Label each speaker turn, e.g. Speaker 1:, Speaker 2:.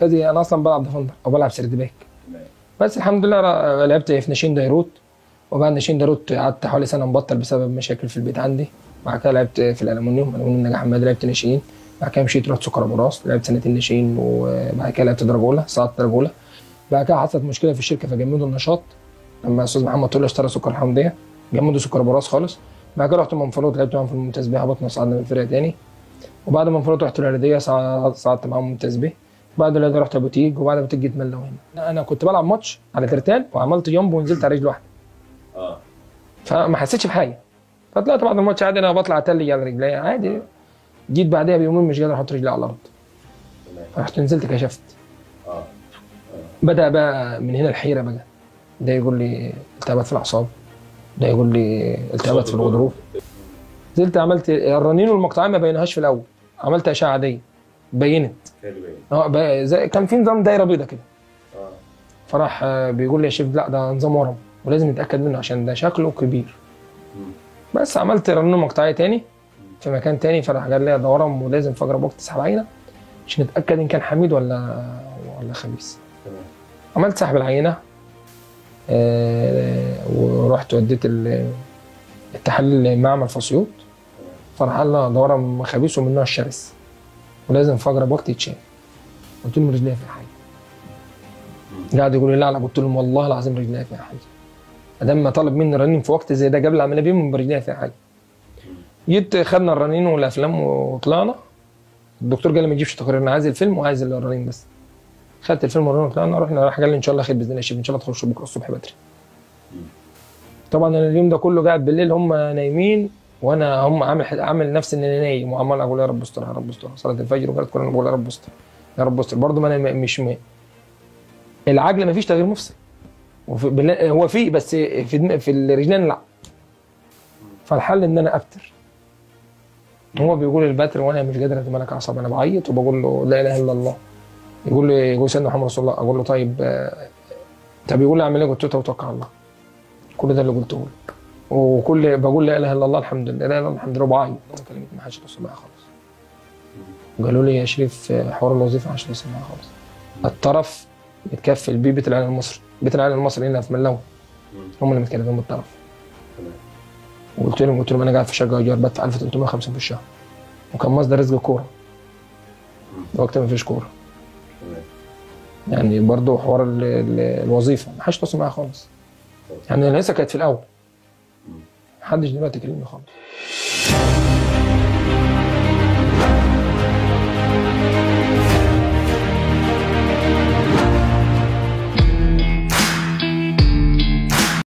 Speaker 1: مركزي انا اصلا بلعب ديفندر او بلعب سيرد باك بس الحمد لله را- لعبت في ناشئين ديروت وبعد ناشئين ديروت قعدت حوالي سنه مبطل بسبب مشاكل في البيت عندي بعد كده لعبت في الالومنيوم الالومنيوم نجاح حماد لعبت ناشئين بعد كده مشيت رحت سكر ابو راس لعبت سنتين ناشئين وبعد كده لعبت درجه اولى صعدت درجه اولى بعد كده حصلت مشكله في الشركه فجمدوا النشاط لما استاذ محمد طلع اشترى سكر الحمديه جمدوا سكر ابو راس خالص بعد كده رحت منفلوط لعبت معاهم في الممتاز بيه هبطنا صعدنا من الفرقه تاني وبعد منفلوط رحت الورديه صع- صعدت معاهم ممتاز بيه بعد الورديه رحت ابو تيج وبعد ابو تيج جيت ملة هنا انا كنت بلعب ماتش على ترتال وعملت جامب ونزلت على رجل واحده
Speaker 2: اه
Speaker 1: فما حسيتش بحاجه فطلعت بعد الماتش عادي انا بطلع اتلج على رجلي عادي جيت بعدها بيومين مش قادر احط رجلي على الارض
Speaker 2: تمام
Speaker 1: رحت نزلت كشفت
Speaker 2: اه
Speaker 1: بدا بقى من هنا الحيره بقى ده يقول لي التهابات في الاعصاب ده يقول لي التهابات في الغضروف نزلت عملت الرنين والمقطعيه ما بينهاش في الاول عملت اشعه عاديه بينت
Speaker 2: كده باين
Speaker 1: اه بقى زي كان في نظام دايره بيضه كده
Speaker 2: اه
Speaker 1: فراح آه، بيقول لي يا شيف لا ده نظام ورم ولازم نتاكد منه عشان ده شكله كبير
Speaker 2: مم.
Speaker 1: بس عملت رنين مقطعيه تاني في مكان تاني فراح قال لي ده ورم ولازم في اقرب وقت تسحب عينه عشان نتاكد ان كان حميد ولا ولا خبيث
Speaker 2: تمام
Speaker 1: عملت سحب العينه آه، ورحت وديت ال- التحليل لمعمل فسيوط فراح قال لي ده ورم خبيث ومن النوع الشرس ولازم في اقرب وقت يتشال قلت له رجليها فيها حاجه قاعد يقول لي لا لا قلت لهم والله العظيم رجليها فيها حاجه ادام ما طلب مني رنين في وقت زي ده قبل العمليه بيوم برجليها فيها حاجه جيت خدنا الرنين والافلام وطلعنا الدكتور قال لي ما تجيبش تقرير انا عايز الفيلم وعايز الرنين بس خدت الفيلم والرنين وطلعنا رحنا راح قال لي ان شاء الله خير باذن الله يا شيخ ان شاء الله تخش بكره الصبح بدري طبعا انا اليوم ده كله قاعد بالليل هم نايمين وانا هم عامل عامل نفسي ان انا نايم وعمال اقول يا رب استر يا رب استر صلاه الفجر وقالت كلنا بقول يا رب استر يا رب استر برضه ما انا م- مش م... العجل ما فيش تغيير مفصل وفي بالله- هو في بس في دم- في الرجلين لا فالحل ان انا ابتر هو بيقول البتر وانا مش قادر اتملك اعصابي انا بعيط وبقول له لا اله الا الله يقول لي يقول سيدنا محمد رسول الله اقول له طيب آه، طب يقول لي اعمل ايه قلت له توكل على الله كل ده اللي قلته له وكل بقول لا اله الا الله الحمد لله لا اله الا الله الحمد لله وبعيط انا كلمه ما حدش يتصل معايا خالص قالوا لي يا شريف آه، حوار الوظيفه ما حدش يتصل معايا خالص الطرف متكفل بيه بيت العيال المصري بيت العيال المصري هنا في ملون هم اللي متكلفين بالطرف
Speaker 2: تمام
Speaker 1: وقلت لهم قلت لهم انا قاعد في شقه ايجار بدفع 1350 في الشهر وكان مصدر رزق كوره دلوقتي ما فيش كوره
Speaker 2: تمام
Speaker 1: يعني برضه حوار ال- ال- الوظيفه ما حدش يتواصل معايا خالص يعني لسه كانت في الاول محدش دلوقتي يكلمني خالص